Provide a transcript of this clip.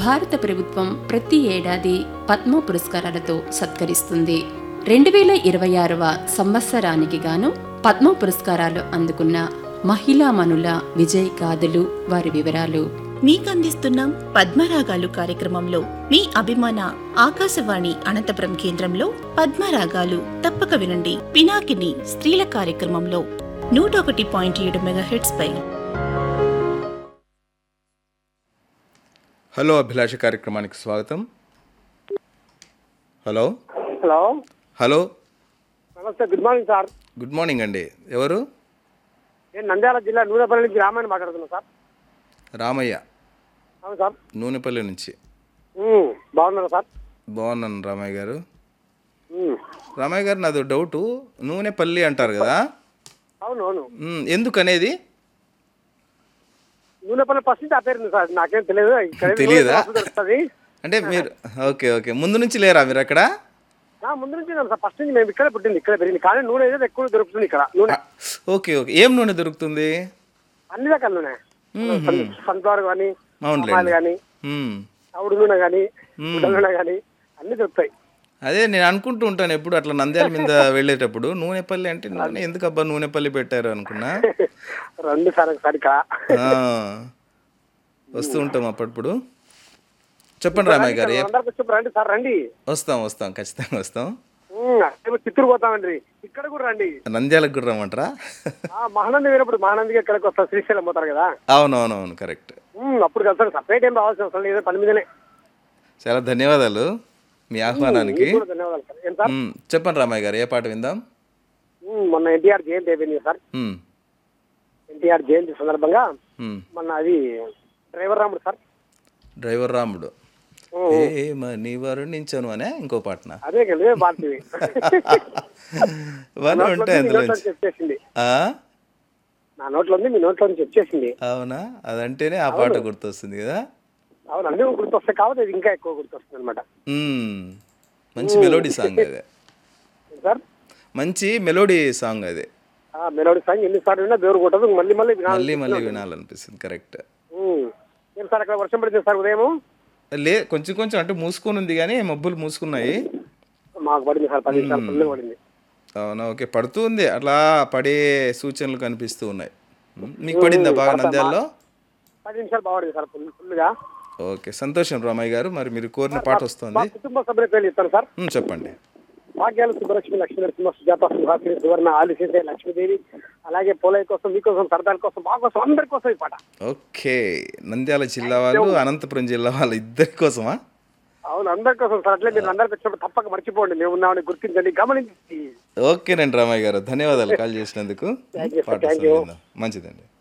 భారత ప్రభుత్వం ప్రతి ఏడాది పద్మ పురస్కారాలతో సత్కరిస్తుంది రెండు వేల ఇరవై ఆరవ సంవత్సరానికి గాను పద్మ పురస్కారాలు అందుకున్న మహిళామణుల విజయ్ గాథలు వారి వివరాలు మీకందిస్తున్నాం పద్మరాగాలు కార్యక్రమంలో మీ అభిమాన ఆకాశవాణి అనంతపురం కేంద్రంలో పద్మరాగాలు తప్పక వినండి పినాకిని స్త్రీల కార్యక్రమంలో నూట ఒకటి పాయింట్ ఏడు మెగాహెట్స్ పై హలో అభిలాష కార్యక్రమానికి స్వాగతం హలో హలో హలో నమస్తే good morning sir good morning అండి ఎవరు నేను నంద్యాల జిల్లా నూనెపల్లి నుంచి రామాయణ మాట్లాడుతున్నా సార్ రామయ్య అవును సార్ నూనెపల్లి నుంచి ఉమ్, బాగున్నారా సార్ బాగున్నాను రామయ్య గారు ఉమ్, రామయ్య గారు నాది డౌటు నూనెపల్లి అంటారు కదా అవును అవును మ్, ఎందుకు అనేది నూనెపల్లి ఫస్ట్ నుంచి ఆ పేరు ఉంది సార్ నాకేం తెలియదు ఇక్కడ తెలియదా? దొరుకుతుంది అంటే మీరు ఓకే ఓకే ముందు నుంచి లేరా మీరు అక్కడ ఆ, ముందు నుంచి ఉన్నాం సార్ ఫస్ట్ నుంచి మేము ఇక్కడ పుట్టింది ఇక్కడ పెరిగింది కానీ నూనె ఏదో ఎక్కువ దొరుకుతుంది ఇక్కడ నూనె ఓకే ఓకే ఏం నూనె దొరుకుతుంది అన్ని రకాల నూనె సన్ఫ్లవర్ కానీ అవునులేండి. ఆయిల్ కానీ మ్, తవుడు నూనె కానీ గుడ్డల నూనె కానీ అన్ని దొరుకుతాయి అదే నేను అనుకుంటూ ఉంటాను ఎప్పుడు అట్లా నంద్యాల మీద వెళ్ళేటప్పుడు నూనెపల్లి అంటే నూనె ఎందుకు అబ్బా నూనెపల్లి పెట్టారు అనుకున్నా రెండు సార్ ఒకసారి ఇక్కడ ఆ, వస్తూ ఉంటాం అప్పుడప్పుడు చెప్పండి రామయ్య గారు ఏ- అందరికి వచ్చి రండి సార్ రండి వస్తాం వస్తాం ఖచ్చితంగా వస్తాం ఉమ్, అదేమో చిత్తూరు పోతామండి ఇక్కడ కూడా రండి నంద్యాలకు కూడా రమ్మంటారా ఆ, మహానంది వేరేప్పుడు మహానందికి ఎక్కడికి వస్తారు శ్రీశైలం పోతారు కదా అవునవునవును కరెక్ట్ ఉమ్, అప్పుడు కలిసారు సపరేట్ ఏం రావాల్సిన అవసరం లేదు పని మీదనే చాలా ధన్యవాదాలు మీ ఆహ్వానానికి మీకు కూడా ధన్యవాదాలు సార్ ఏం సార్ మ్, చెప్పండి రామయ్య గారు ఏ పాట విందాం ఉమ్, మొన్న ఎన్టీఆర్ జయంతి అయిపోయింది సార్ మ్, ఎన్టీఆర్ జయంతి సందర్భంగా మ్. మొన్న అది డ్రైవర్ రాముడు సార్ డ్రైవర్ రాముడు ఏమని వర్ణించను అనే ఇంకో పాటన అదే కదా బాగుంటుంది వన్ ఉంటాయి మీ అందులో నోట్లో నుంచి వచ్చేసింది ఆ? నా నోట్లో ఉంది మీ నోట్లో నుంచి వచ్చేసింది అవునా అదంటేనే ఆ పాట గుర్తొస్తుంది కదా అవును అన్ని గుర్తొస్తాయి కాబట్టి ఇది ఇంకా ఎక్కువ గుర్తొస్తుంది అనమాట మ్, మంచి మెలోడీ సాంగ్ అదే సార్ మంచి మెలోడీ సాంగ్ అదే ఆ మెలోడీ సాంగ్ ఎన్నిసార్లు విన్నా దేవుడు కొట్టదు మళ్ళీ మళ్ళీ వినాలి మళ్ళీ మళ్ళీ వినాలనిపిస్తుంది కరెక్ట్ ఉమ్. ఏం సార్ అక్కడ వర్షం పడింది సార్ ఉదయం లే కొంచెం కొంచెం అంటే మూసుకొని ఉంది కానీ మబ్బులు మూసుకున్నాయి మాకు పడింది సార్ పది నిమిషాలు ఫుల్ పడింది అవునా ఓకే పడుతూ ఉంది అట్లా పడే సూచనలు కనిపిస్తూ ఉన్నాయి మ్, మీకు పడిందా బాగా నంద్యాలలో పది నిమిషాలు బాగుంది సార్ ఫుల్ ఫుల్గా ఓకే సంతోషం రామయ్య గారు మరి మీరు కోరిన పాట మా వస్తుంది కుటుంబ సభ్యుల పేర్లు ఇస్తాను సార్ మ్, చెప్పండి భాగ్యాలు సుబ్బలక్ష్మి లక్ష్మీ నరసింహ సుజాత సుహాసిని సువర్ణ ఆలిసేసే లక్ష్మీదేవి అలాగే పోలయ్య కోసం మీకోసం సరదాల కోసం మా కోసం అందరి కోసం ఈ పాట ఓకే నంద్యాల జిల్లా వాళ్ళు అనంతపురం జిల్లా వాళ్ళు ఇద్దరి కోసమా అవును అందరి కోసం సార్ అట్లే మీరు అందరికి వచ్చినప్పుడు తప్పక మర్చిపోండి మేము ఉన్నామని గుర్తించండి గమనించి ఓకేనండి రామయ్య గారు ధన్యవాదాలు కాల్ చేసినందుకు Thank you, sir. పాట Thank you. వస్తుంది. మంచిదండి